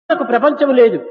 మనకు ప్రపంచం లేదు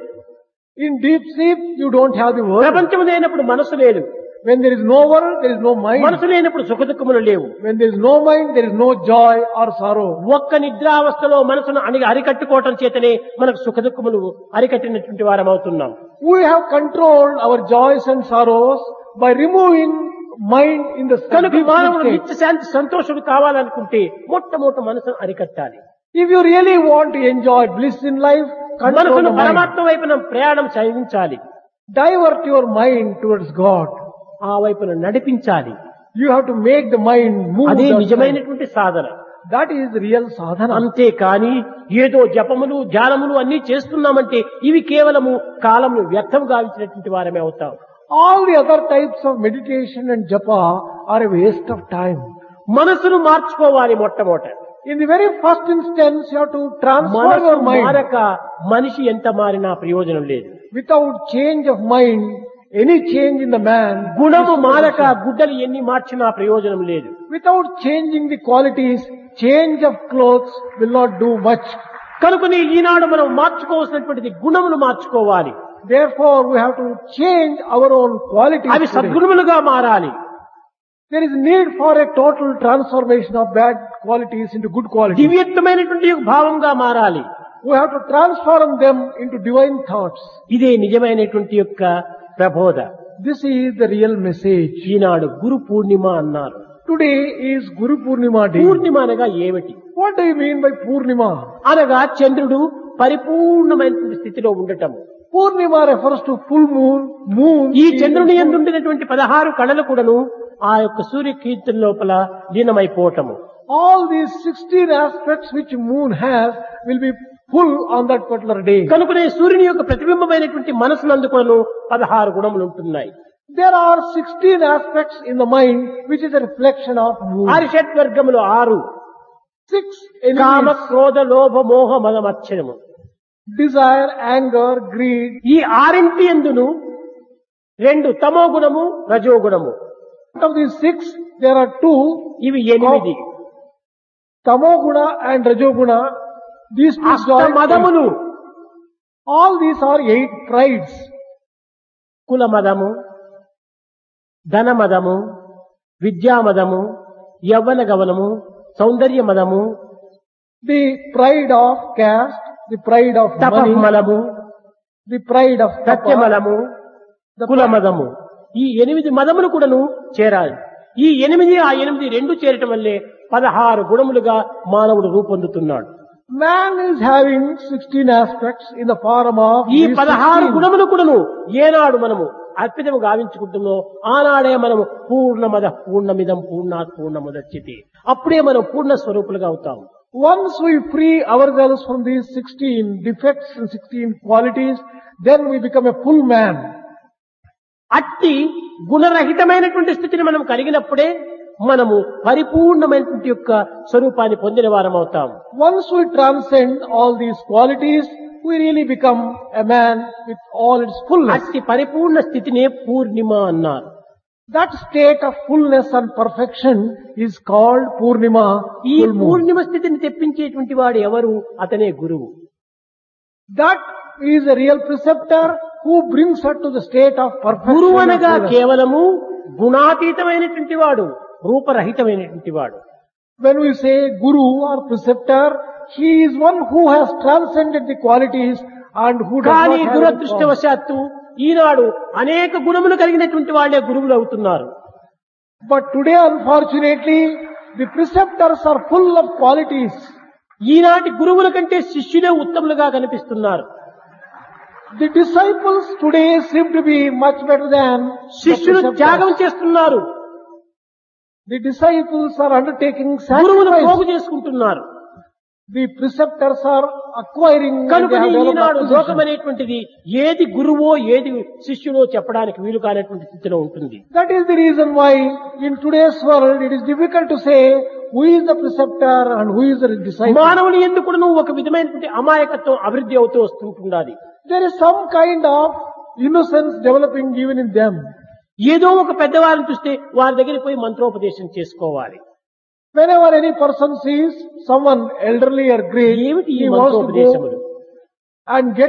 In deep sleep, you don't have the world. ప్రపంచం లేనప్పుడు మనసు లేదు When there is no world, there is no mind. మనసు లేనప్పుడు సుఖదుఖములు లేవు When there is no mind, there is no joy or sorrow. ఒక్క నిద్రావస్థలో మనసును అణి అరికట్టుకోవటం చేతనే మనకు సుఖదుఖములు అరికట్టినటువంటి వారం అవుతున్నాం We have controlled our joys and sorrows by removing mind in the కనుక deep sleep మానవుడు state. నిత్య శాంతి సంతోషుడు కావాలనుకుంటే మొట్టమొదటి మనసును అరికట్టాలి If you really want to enjoy bliss in life, control మనసును the mind. పరమాత్మ వైపున ప్రయాణం సాగించాలి Divert your mind towards God. ఆ వైపున నడిపించాలి You have to make the mind move. అదే that side. నిజమైనటువంటి సాధన That is real sadhana. అంతేకాని ఏదో జపములు ధ్యానములు అన్ని చేస్తున్నామంటే ఇవి కేవలము కాలమును వ్యర్థం గావించినటువంటి వారమే అవుతాం All the other types of meditation and japa are a waste of time. మనసును మార్చుకోవాలి మొట్టమొదట In the very first instance, you have to transform మనసు your mind. మారక మనిషి ఎంత మారినా ప్రయోజనం లేదు Without change of mind, any change in the man, గుణము మారక గుడ్డలు ఎన్ని మార్చినా ప్రయోజనం లేదు without changing the qualities, change of clothes will not do much. కనుకని ఈనాడు మనం మార్చుకోవాల్సినటువంటిది గుణములు మార్చుకోవాలి Therefore, we have to change our own qualities. అవి today. సద్గుణములుగా మారాలి There is need for a total transformation of bad qualities into good qualities. దివ్యత్వమైనటువంటి ఒక భావంగా మారాలి We have to transform them into divine thoughts. ఇదే నిజమైనటువంటి యొక్క ప్రబోధ This is the real message. ఈనాడు గురు పూర్ణిమ అన్నారు Today is Guru Purnima day. పూర్ణిమ అనగా ఏమిటి What do you mean by Purnima? అనగా చంద్రుడు పరిపూర్ణమైనటువంటి స్థితిలో ఉండటం Purnima refers to full moon, moon. ఈ is చంద్రుని full- ఎందుండినటువంటి పదహారు కళలు కూడాను ఆ యొక్క సూర్య కీర్తన లోపల లీనమైపోవటము All these 16 aspects which moon has will be full on that particular day. కనుకనే సూర్యుని యొక్క ప్రతిబింబమైనటువంటి మనసునందుకోను పదహారు గుణములు ఉంటున్నాయి There are 16 aspects in the mind which is a reflection of moon. హరిషట్ వర్గములు ఆరు Six కామ elements, క్రోధ లోభ మోహ మదమచ్చరము desire, anger, greed. ఈ ఆరింటి ఎందును రెండు తమో గుణము రజో గుణము Out of these six, there are two, ఇవి ఎనిమిది Tamoguna and Rajoguna. These two అష్ట join. మదములు All these are eight prides. కుల మదము ధన మదము విద్యా మదము యవ్వన గమనము సౌందర్య మదము The pride of caste, the pride of money, తపమలము the pride of tapa, సత్యమలము కుల మదము ఈ ఎనిమిది మదములు కూడాను చేరాలి ఈ ఎనిమిది ఆ ఎనిమిది రెండు చేరటం వల్లే పదహారు గుణములుగా మానవుడు రూపొందుతున్నాడు Man is having 16 aspects in the form of ఈ these పదహారు 16. గుణములు కూడాను ఏనాడు మనము అర్పితము గావించుకుంటున్నామో ఆనాడే మనము పూర్ణమద పూర్ణమిదం పూర్ణాత్ పూర్ణముదచ్చితి అప్పుడే మనం పూర్ణ స్వరూపులుగా అవుతాం Once we free ourselves from these 16 defects and 16 qualities, then we become a full man. అట్టి గుణరహితమైనటువంటి స్థితిని మనం కలిగినప్పుడే మనము పరిపూర్ణమైనటువంటి యొక్క స్వరూపాన్ని పొందిన వారం అవుతాం Once we transcend all these qualities, we really become a man with all its fullness. అట్టి పరిపూర్ణ స్థితినే పూర్ణిమ అన్నారు That state of fullness and perfection is called Purnima. ఈ full moon. పూర్ణిమ స్థితిని తెప్పించేటువంటి వాడు ఎవరు అతనే గురువు That is a real preceptor who brings her to the state of perfection. గురువు and అనగా fullness. కేవలము గుణాతీతమైనటువంటి వాడు రూపరహితమైనటువంటి వాడు When we say Guru or preceptor, he is one who has transcended the qualities and who does కానీ not have any form. దురదృష్టవశాత్తు ఈనాడు అనేక గుణములు కలిగినటువంటి వాళ్ళే గురువులు అవుతున్నారు But today, unfortunately, the preceptors are full of qualities. ఈనాటి గురువుల కంటే శిష్యులే ఉత్తములుగా కనిపిస్తున్నారు The disciples today seem to be much better than the శిష్యులు preceptors. త్యాగం చేస్తున్నారు The disciples are undertaking గురువులు పోగు sacrifice. చేసుకుంటున్నారు The preceptors are acquiring and they కనుక have developed ఈనాడు acquisition. లోకం అనేటువంటిది ఏది గురువో ఏది శిష్యులో చెప్పడానికి వీలు కానటువంటి స్థితిలో ఉంటుంది That is the reason why in today's world it is difficult to say who is the preceptor and who is the disciple. మానవుని ఎందుకు ఒక విధమైనటువంటి అమాయకత్వం అభివృద్ధి అవుతూ వస్తుంటున్నది There is some kind of innocence developing even in them. ఏదో ఒక పెద్దవారిని చూస్తే వారి దగ్గరికి పోయి మంత్రోపదేశం చేసుకోవాలి Whenever any person sees someone elderly or great, ఏమిటి ఈ he wants to go మంత్రోపదేశములు and get